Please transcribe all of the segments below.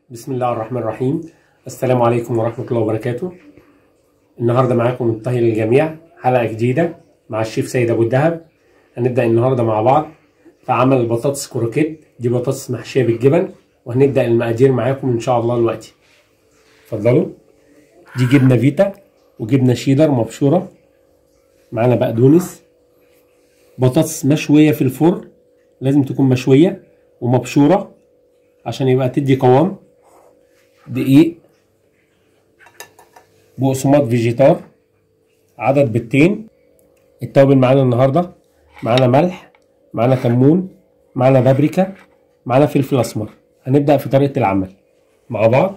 بسم الله الرحمن الرحيم السلام عليكم ورحمة الله وبركاته النهاردة معاكم منتهي للجميع حلقة جديدة مع الشيف سيد أبو الدهب هنبدأ النهاردة مع بعض في عمل البطاطس كروكيت دي بطاطس محشية بالجبن وهنبدأ المقادير معاكم إن شاء الله دلوقتي اتفضلوا دي جبنة فيتا وجبنة شيدر مبشورة معانا بقدونس بطاطس مشوية في الفرن لازم تكون مشوية ومبشورة عشان يبقى تدي قوام دقيق بقسماط فيجيتار عدد بيضتين التوابل معانا النهارده معانا ملح معانا كمون معانا بابريكا معانا فلفل اسمر هنبدا في طريقه العمل مع بعض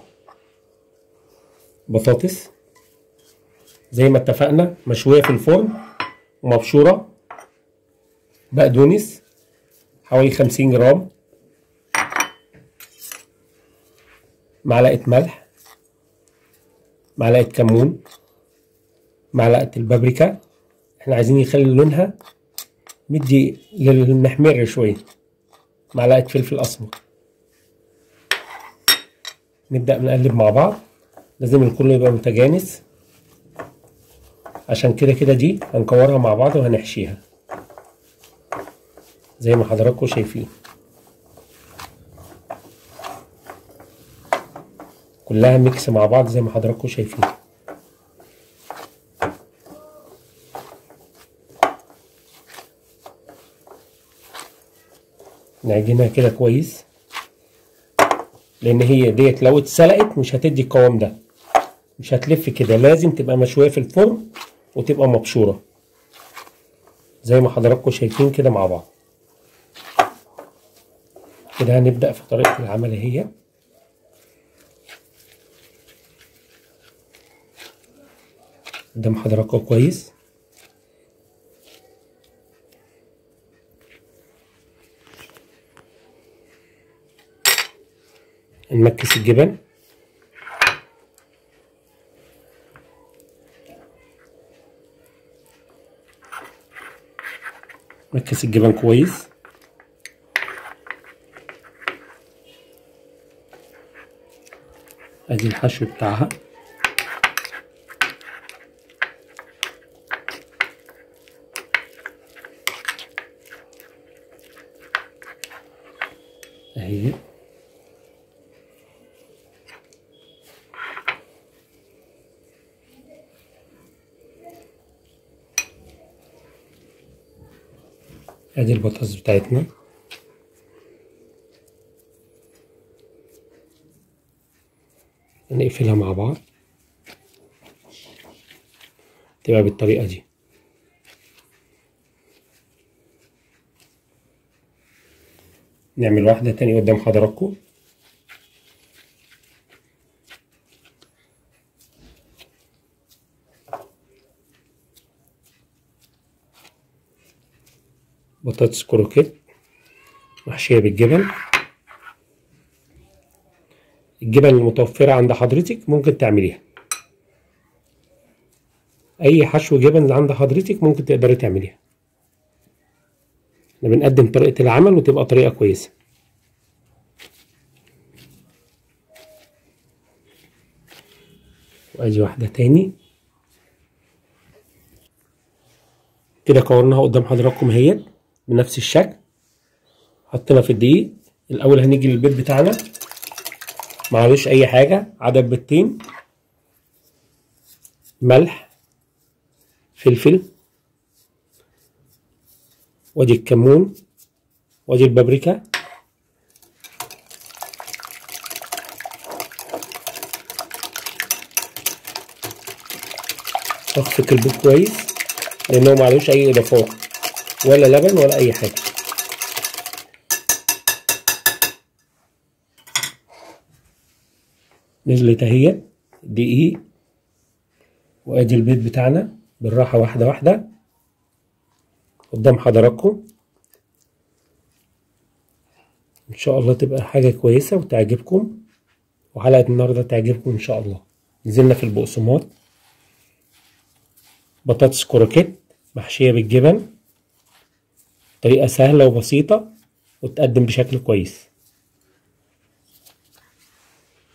بطاطس زي ما اتفقنا مشويه في الفرن ومبشوره بقدونس حوالي خمسين جرام معلقة ملح معلقة كمون معلقة البابريكا احنا عايزين يخلي لونها مدي للمحمر شوية معلقة فلفل أسمر نبدأ نقلب مع بعض لازم الكل يبقى متجانس عشان كده كده دي هنكورها مع بعض وهنحشيها زي ما حضراتكم شايفين كلها ميكس مع بعض زي ما حضراتكم شايفين نعجنها كده كويس لان هي ديت لو اتسلقت مش هتدي القوام ده مش هتلف كده لازم تبقى مشويه في الفرن وتبقى مبشوره زي ما حضراتكم شايفين كده مع بعض كده هنبدأ في طريقة العمل هي قدام حضراتكم كويس نمكس الجبن مكس الجبن كويس ادي الحشو بتاعها اهي ادي البطاطس بتاعتنا نقفلها مع بعض تبقى بالطريقة دي نعمل واحدة تاني قدام حضراتكم بطاطس كروكيت محشية بالجبن الجبن المتوفرة عند حضرتك ممكن تعمليها أي حشو جبن عند حضرتك ممكن تقدري تعمليها احنا بنقدم طريقة العمل وتبقى طريقة كويسة وأدي واحدة تاني كده كورناها قدام حضراتكم اهيت بنفس الشكل حطينا في الدقيق الأول هنيجي للبيض بتاعنا معلوش اي حاجة عدد بيضتين ملح فلفل وادي الكمون وادي البابريكا اخفق البيض كويس لانه معلوش اي اضافات ولا لبن ولا اي حاجه نزلت اهي دقيق وادي البيض بتاعنا بالراحة واحدة واحدة قدام حضراتكم ان شاء الله تبقى حاجة كويسة وتعجبكم وحلقة النهاردة تعجبكم ان شاء الله نزلنا في البقسماط بطاطس كروكيت محشية بالجبن طريقة سهلة وبسيطة وتقدم بشكل كويس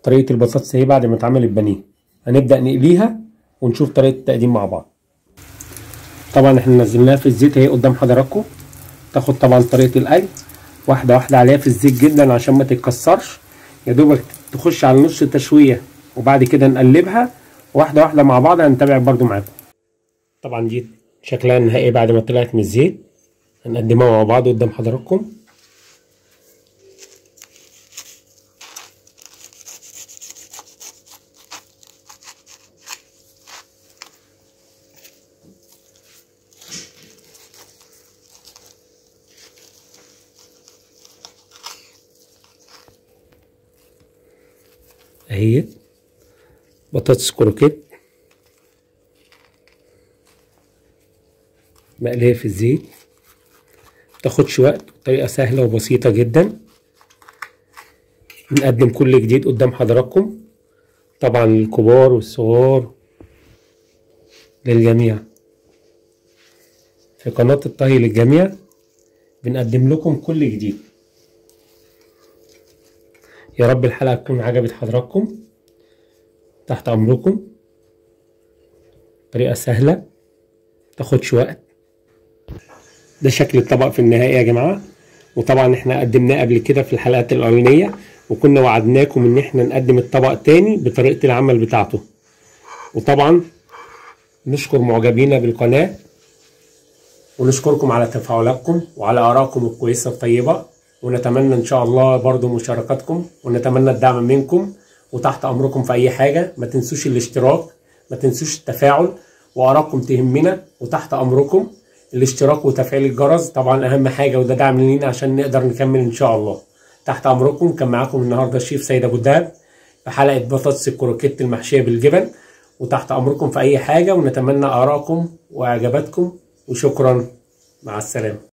طريقة البطاطس اهي بعد ما اتعملت بانيه هنبدأ نقليها ونشوف طريقة التقديم مع بعض طبعا احنا نزلناها في الزيت اهي قدام حضراتكم تاخد طبعا طريقة القلي واحدة واحدة عليها في الزيت جدا عشان ما تتكسرش يا دوبك تخش على نص تشوية وبعد كده نقلبها واحدة واحدة مع بعض هنتابع برضو معاكم طبعا دي شكلها النهائي بعد ما طلعت من الزيت هنقدمها مع بعض قدام حضراتكم اهي بطاطس كروكيت مقلية في الزيت متاخدش وقت طريقة سهلة وبسيطة جدا نقدم كل جديد قدام حضراتكم طبعا للكبار والصغار للجميع في قناة الطهي للجميع بنقدم لكم كل جديد يا رب الحلقة تكون عجبت حضراتكم تحت أمركم طريقة سهلة متاخدش وقت ده شكل الطبق في النهاية يا جماعة وطبعا احنا قدمناه قبل كده في الحلقات الأولانية وكنا وعدناكم ان احنا نقدم الطبق تاني بطريقة العمل بتاعته وطبعا نشكر معجبينا بالقناة ونشكركم على تفاعلاتكم وعلى آرائكم الكويسة الطيبة ونتمنى ان شاء الله برضو مشاركاتكم ونتمنى الدعم منكم وتحت امركم في اي حاجة ما تنسوش الاشتراك ما تنسوش التفاعل وارائكم تهمنا وتحت امركم الاشتراك وتفعيل الجرس طبعا اهم حاجة وده دعم لينا عشان نقدر نكمل ان شاء الله تحت امركم كان معاكم النهارده الشيف سيد ابو الدهب في حلقة بطاطس الكروكيت المحشية بالجبن وتحت امركم في اي حاجة ونتمنى ارائكم واعجاباتكم وشكرا مع السلامة